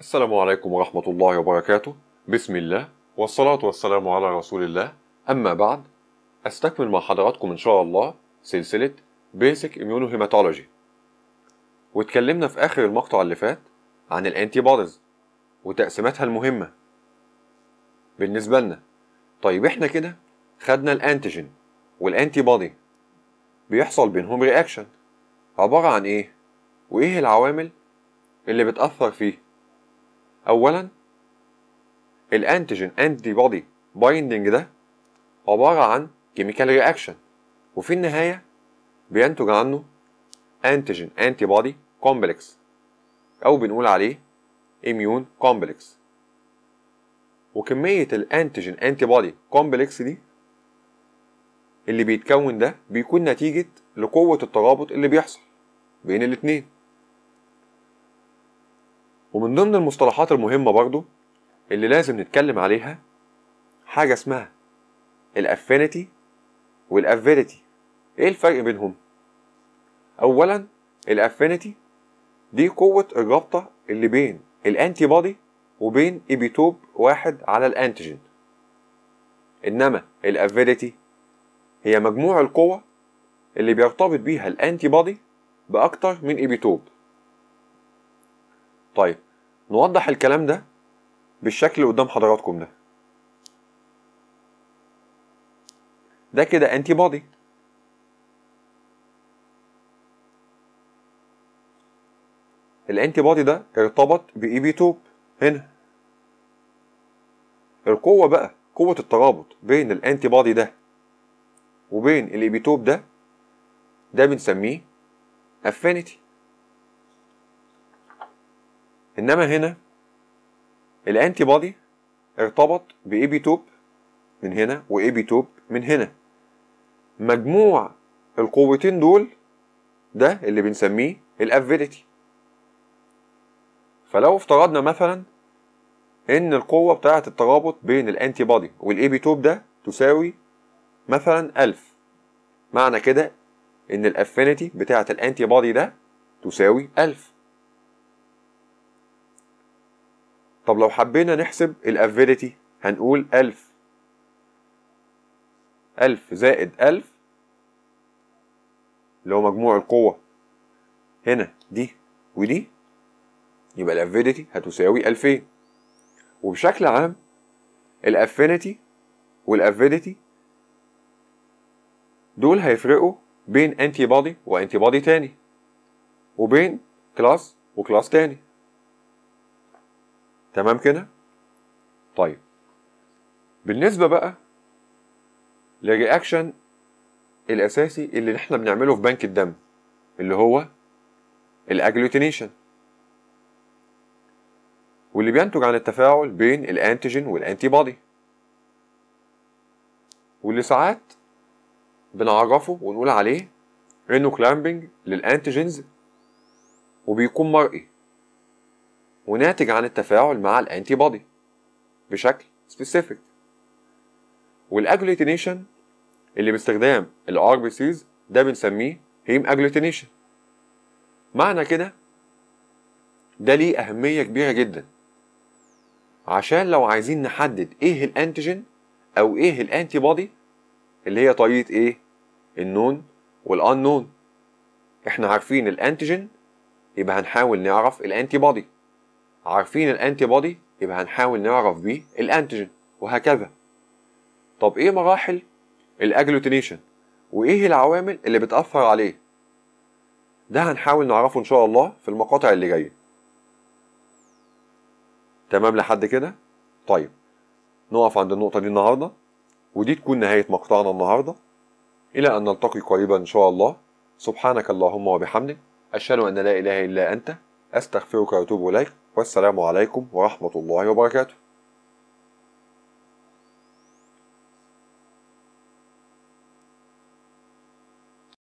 السلام عليكم ورحمة الله وبركاته بسم الله والصلاة والسلام على رسول الله أما بعد أستكمل مع حضراتكم إن شاء الله سلسلة Basic Immunohematology واتكلمنا في آخر المقطع اللي فات عن الأنتي بوديز وتقسيماتها المهمة بالنسبة لنا طيب احنا كده خدنا الأنتيجين والأنتي بودي بيحصل بينهم رياكشن عبارة عن إيه؟ وإيه العوامل اللي بتأثر فيه؟ أولا الأنتيجين أنتي بودي بايندنج ده عبارة عن كيميكال رياكشن وفي النهاية بينتج عنه أنتيجين أنتي بودي كومبلكس أو بنقول عليه إميون كومبلكس وكمية الأنتيجين أنتي بودي كومبلكس دي اللي بيتكون ده بيكون نتيجة لقوة الترابط اللي بيحصل بين الاتنين ومن ضمن المصطلحات المهمة برضو اللي لازم نتكلم عليها حاجة اسمها الافينيتي والافيريتي ايه الفرق بينهم اولا الافينيتي دي قوة الرابطة اللي بين الانتي بودي وبين ايبيتوب واحد على الانتيجين انما الافيريتي هي مجموع القوة اللي بيرتبط بيها الانتي بودي باكتر من ايبيتوب طيب نوضح الكلام ده بالشكل اللي قدام حضراتكم ده ده كده انتي بودي الانتي بودي ده ارتبط باي بي توب هنا القوة بقى قوة الترابط بين الانتي بودي ده وبين الايبيتوب ده ده بنسميه افينيتي انما هنا الانتي بودي ارتبط بايبيتوب من هنا وايبيتوب من هنا مجموع القوتين دول ده اللي بنسميه الافيليتي فلو افترضنا مثلا ان القوة بتاعة الترابط بين الانتي بودي والايبيتوب ده تساوي مثلا ألف معنى كده ان الافينيتي بتاعة الانتي بودي ده تساوي ألف طب لو حبينا نحسب الافيليتي هنقول ألف ألف زائد ألف اللي هو مجموع القوة هنا دي ودي يبقى الافينيتي هتساوي ألفين وبشكل عام الافينيتي والافينيتي دول هيفرقوا بين انتي بودي وانتي بودي تاني وبين كلاس وكلاس تاني تمام كده طيب بالنسبة بقى للرياكشن الأساسي اللي احنا بنعمله في بنك الدم اللي هو الأجلوتينيشن واللي بينتج عن التفاعل بين الأنتيجين والأنتي بودي واللي ساعات بنعرفه ونقول عليه انه كلامبنج للانتيجينز وبيكون مرئي وناتج عن التفاعل مع الانتي بودي بشكل سبيسيفيك والاجلوتينيشن اللي باستخدام الار بي سيز ده بنسميه هيم اجلوتينيشن معنى كده ده ليه اهميه كبيره جدا عشان لو عايزين نحدد ايه الانتيجين او ايه الانتي بودي اللي هي طريقه ايه النون والانون احنا عارفين الانتيجين يبقى هنحاول نعرف الانتي بودي عارفين الانتي بودي يبقى هنحاول نعرف بيه الانتيجين وهكذا طب ايه مراحل الاجلوتينيشن وايه العوامل اللي بتاثر عليه ده هنحاول نعرفه ان شاء الله في المقاطع اللي جايه تمام لحد كده طيب نقف عند النقطه دي النهارده ودي تكون نهايه مقطعنا النهارده الى ان نلتقي قريبا ان شاء الله سبحانك اللهم وبحمدك اشهد ان لا اله الا انت استغفرك واتوب اليك والسلام عليكم ورحمه الله وبركاته